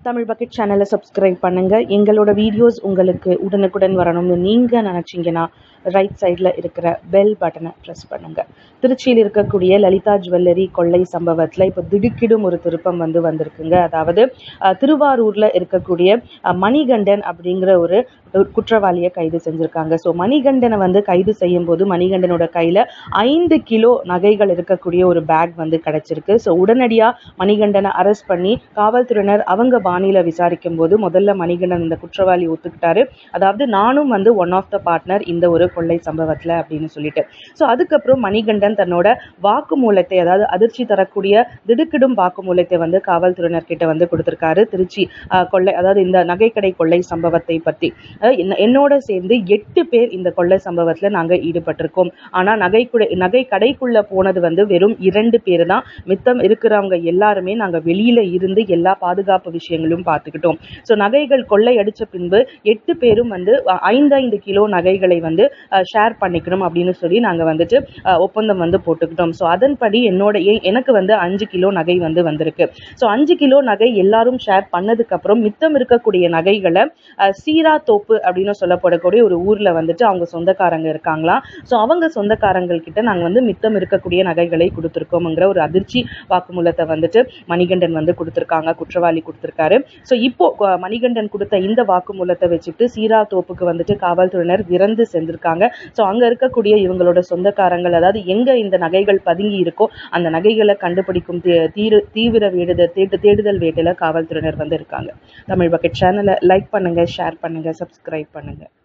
தமிழ் பக்கெட் சேனலை சப்ஸ்கிரைப் பண்ணுங்கள் எங்களோட வீடியோஸ் உங்களுக்கு உடனுக்குடன் வரணும்னு நீங்கள் நினச்சிங்கன்னா ரைட் சைடில் இருக்கிற பெல் பட்டனை ப்ரெஸ் பண்ணுங்கள் திருச்சியில் இருக்கக்கூடிய லலிதா ஜுவல்லரி கொள்ளை சம்பவத்தில் இப்போ திடுக்கிடும் ஒரு திருப்பம் வந்து வந்திருக்குங்க அதாவது அஹ், திருவாரூரில் இருக்கக்கூடிய அஹ், மணிகண்டன் அப்படிங்கிற ஒரு ஒரு குற்றவாளியை கைது செஞ்சுருக்காங்க ஸோ மணிகண்டனை வந்து கைது செய்யும் போது மணிகண்டனோட கையில் ஐந்து கிலோ நகைகள் இருக்கக்கூடிய ஒரு பேக் வந்து கிடச்சிருக்கு ஸோ உடனடியாக மணிகண்டனை அரெஸ்ட் பண்ணி காவல்துறையினர் அவங்க பாணியில் விசாரிக்கும் போது முதல்ல மணிகண்டன் இந்த குற்றவாளி ஒத்துக்கிட்டாரு அதாவது நானும் வந்து ஒன் ஆஃப் த பார்ட்னர் இந்த ஒரு கொள்ளை சம்பவத்தில் அப்படின்னு சொல்லிட்டு ஸோ அதுக்கப்புறம் மணிகண்டன் தன்னோட வாக்குமூலத்தை அதாவது அதிர்ச்சி தரக்கூடிய திடுக்கிடும் வாக்குமூலத்தை வந்து காவல்துறையினர் கிட்ட வந்து கொடுத்திருக்காரு திருச்சி அஹ், கொள்ளை அதாவது இந்த நகைக்கடை கொள்ளை சம்பவத்தை பற்றி அஹ், என்ன- என்னோட சேர்ந்து எட்டு பேர் இந்த கொள்ளை சம்பவத்தில் நாங்கள் ஈடுபட்டிருக்கோம் ஆனால் நகைக்குடை நகை கடைக்குள்ளே போனது வந்து வெறும் இரண்டு பேர் தான் மித்தம் இருக்கிறவங்க எல்லாருமே நாங்கள் வெளியில் இருந்து எல்லா பாதுகாப்பு விஷயங்களும் பார்த்துக்கிட்டோம் ஸோ நகைகள் கொள்ளை அடித்த பின்பு எட்டு பேரும் வந்து அஹ், ஐந்து ஐந்து கிலோ நகைகளை வந்து ஷேர் பண்ணிக்கணும் அப்படின்னு சொல்லி நாங்கள் வந்துட்டு அஹ், ஒப்பந்தம் வந்து போட்டுக்கிட்டோம் ஸோ அதன்படி என்னோட எ- எனக்கு வந்து அஞ்சு கிலோ நகை வந்து வந்திருக்கு ஸோ அஞ்சு கிலோ நகை எல்லாரும் ஷேர் பண்ணதுக்கப்புறம் மித்தம் இருக்கக்கூடிய நகைகளை அஹ், சீரா தோப்பு அப்படின்னு சொல்லப்படக்கூடிய ஒரு ஊரில் வந்துட்டு அவங்க சொந்தக்காரங்க இருக்காங்களாம் ஸோ அவங்க சொந்தக்காரங்கள் கிட்ட நாங்கள் வந்து மித்தம் இருக்கக்கூடிய நகைகளை கொடுத்துருக்கோம்ங்கிற ஒரு அதிர்ச்சி வாக்குமூலத்தை வந்துட்டு மணிகண்டன் வந்து கொடுத்துருக்காங்க குற்றவாளி கொடுத்துருக்காரு ஸோ இப்போ அஹ், மணிகண்டன் கொடுத்த இந்த வாக்குமூலத்தை வச்சுட்டு சீரா தோப்புக்கு வந்துட்டு காவல்துறையினர் விரைந்து சென்றிருக்காங்க ஸோ அங்கே இருக்கக்கூடிய இவங்களோட சொந்தக்காரங்கள் அதாவது எங்கே இந்த நகைகள் பதுங்கி இருக்கோ அந்த நகைகளை கண்டுபிடிக்கும் தீ- தீரு தீவிர வேடுதல் தேடு தேடுதல் வேட்டையில் காவல்துறையினர் வந்து இருக்காங்க தமிழ் பக்கெட் சேனலை லைக் பண்ணுங்கள் ஷேர் பண்ணுங்கள் சப்ஸ்கிரைப் பண்ணுங்கள்